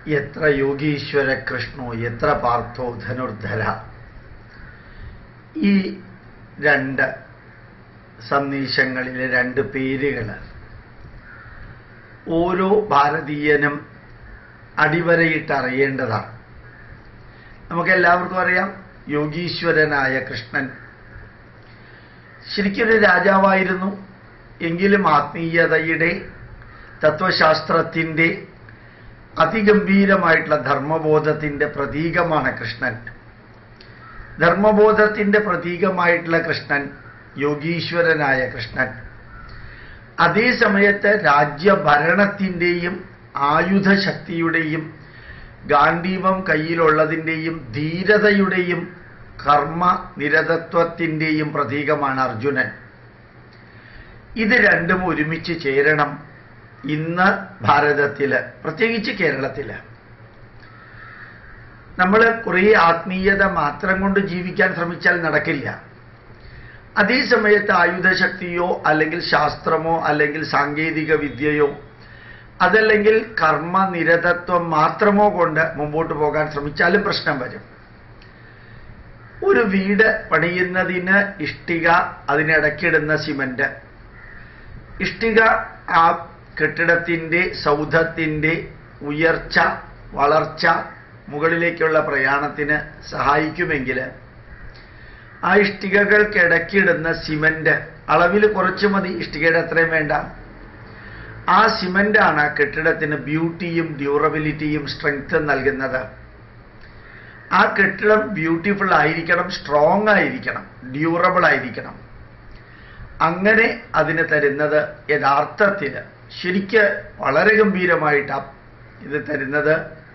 എത്ര യോഗീശ്വര കൃഷ്ണോ എത്ര പാർത്ഥോ ധനുർധര ഈ രണ്ട് സന്ദേശങ്ങളിലെ രണ്ട് പേരുകൾ ഓരോ ഭാരതീയനും അടിവരയിട്ട് അറിയേണ്ടതാണ് നമുക്കെല്ലാവർക്കും അറിയാം യോഗീശ്വരനായ കൃഷ്ണൻ ശരിക്കൊരു രാജാവായിരുന്നു എങ്കിലും ആത്മീയതയുടെ തത്വശാസ്ത്രത്തിൻ്റെ അതിഗംഭീരമായിട്ടുള്ള ധർമ്മബോധത്തിൻ്റെ പ്രതീകമാണ് കൃഷ്ണൻ ധർമ്മബോധത്തിൻ്റെ പ്രതീകമായിട്ടുള്ള കൃഷ്ണൻ യോഗീശ്വരനായ കൃഷ്ണൻ അതേ സമയത്ത് രാജ്യഭരണത്തിൻ്റെയും ആയുധശക്തിയുടെയും ഗാന്ധീവം കയ്യിലുള്ളതിൻ്റെയും ധീരതയുടെയും കർമ്മ നിരതത്വത്തിൻ്റെയും പ്രതീകമാണ് അർജുനൻ ഇത് രണ്ടും ഒരുമിച്ച് ചേരണം ഇന്ന് ഭാരതത്തിൽ പ്രത്യേകിച്ച് കേരളത്തിൽ നമ്മൾ കുറേ ആത്മീയത മാത്രം കൊണ്ട് ജീവിക്കാൻ ശ്രമിച്ചാൽ നടക്കില്ല അതേ സമയത്ത് ആയുധശക്തിയോ അല്ലെങ്കിൽ ശാസ്ത്രമോ അല്ലെങ്കിൽ സാങ്കേതിക വിദ്യയോ അതല്ലെങ്കിൽ കർമ്മനിരതത്വം മാത്രമോ കൊണ്ട് മുമ്പോട്ട് പോകാൻ ശ്രമിച്ചാലും പ്രശ്നം വരും ഒരു വീട് പണിയുന്നതിന് ഇഷ്ടിക അതിനിടയ്ക്കിടുന്ന സിമന്റ് ഇഷ്ടിക ആ കെട്ടിടത്തിൻ്റെ സൗധത്തിൻ്റെ ഉയർച്ച വളർച്ച മുകളിലേക്കുള്ള പ്രയാണത്തിന് സഹായിക്കുമെങ്കിൽ ആ ഇഷ്ടികകൾക്കിടയ്ക്കിടുന്ന സിമന്റ് അളവിൽ കുറച്ച് മതി ഇഷ്ടികയുടെ അത്രയും വേണ്ട ആ സിമന്റാണ് ആ കെട്ടിടത്തിന് ബ്യൂട്ടിയും ഡ്യൂറബിലിറ്റിയും സ്ട്രെങ്ത്തും നൽകുന്നത് ആ കെട്ടിടം ബ്യൂട്ടിഫുൾ ആയിരിക്കണം സ്ട്രോങ് ആയിരിക്കണം ഡ്യൂറബിൾ ആയിരിക്കണം അങ്ങനെ അതിന് തരുന്നത് യഥാർത്ഥത്തിൽ ശരിക്ക് വളരെ ഗംഭീരമായിട്ട് ഇത് തരുന്നത്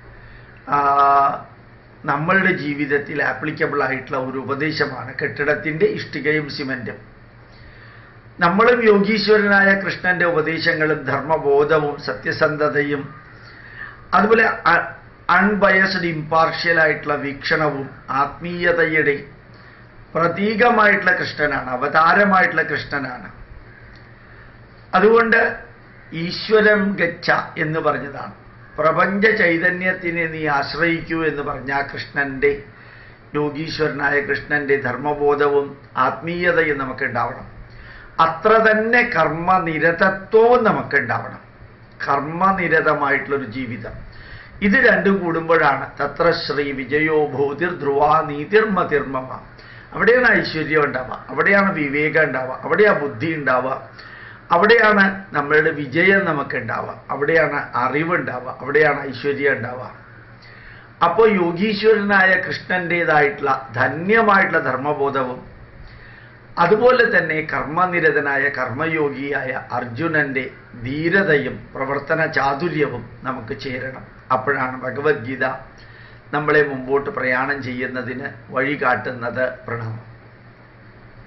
നമ്മളുടെ ജീവിതത്തിൽ ആപ്ലിക്കബിൾ ആയിട്ടുള്ള ഒരു ഉപദേശമാണ് കെട്ടിടത്തിൻ്റെ ഇഷ്ടികയും സിമൻറ്റും നമ്മളും യോഗീശ്വരനായ കൃഷ്ണന്റെ ഉപദേശങ്ങളും ധർമ്മബോധവും സത്യസന്ധതയും അതുപോലെ അൺബയസ്ഡ് ഇമ്പാർഷ്യൽ ആയിട്ടുള്ള വീക്ഷണവും ആത്മീയതയുടെ പ്രതീകമായിട്ടുള്ള കൃഷ്ണനാണ് അവതാരമായിട്ടുള്ള കൃഷ്ണനാണ് അതുകൊണ്ട് ഈശ്വരം ഗച്ഛ എന്ന് പറഞ്ഞതാണ് പ്രപഞ്ച ചൈതന്യത്തിനെ നീ ആശ്രയിക്കൂ എന്ന് പറഞ്ഞ ആ കൃഷ്ണന്റെ യോഗീശ്വരനായ കൃഷ്ണന്റെ ധർമ്മബോധവും ആത്മീയതയും നമുക്കുണ്ടാവണം അത്ര തന്നെ കർമ്മനിരതത്വവും നമുക്കുണ്ടാവണം കർമ്മനിരതമായിട്ടുള്ളൊരു ജീവിതം ഇത് രണ്ടും കൂടുമ്പോഴാണ് തത്ര ശ്രീ വിജയോ ഭൂതിർ ധ്രുവ നീതിർമതിർമ്മ അവിടെയാണ് ഐശ്വര്യം ഉണ്ടാവുക അവിടെയാണ് വിവേകം ഉണ്ടാവുക അവിടെയാണ് ബുദ്ധി ഉണ്ടാവുക അവിടെയാണ് നമ്മളുടെ വിജയം നമുക്ക് ഉണ്ടാവുക അവിടെയാണ് അറിവുണ്ടാവുക അവിടെയാണ് ഐശ്വര്യം ഉണ്ടാവുക അപ്പോൾ യോഗീശ്വരനായ കൃഷ്ണൻ്റെതായിട്ടുള്ള ധന്യമായിട്ടുള്ള ധർമ്മബോധവും അതുപോലെ തന്നെ കർമ്മനിരതനായ കർമ്മയോഗിയായ അർജുനന്റെ ധീരതയും പ്രവർത്തന ചാതുര്യവും നമുക്ക് ചേരണം അപ്പോഴാണ് ഭഗവത്ഗീത നമ്മളെ മുമ്പോട്ട് പ്രയാണം ചെയ്യുന്നതിന് വഴി കാട്ടുന്നത് പ്രണാമം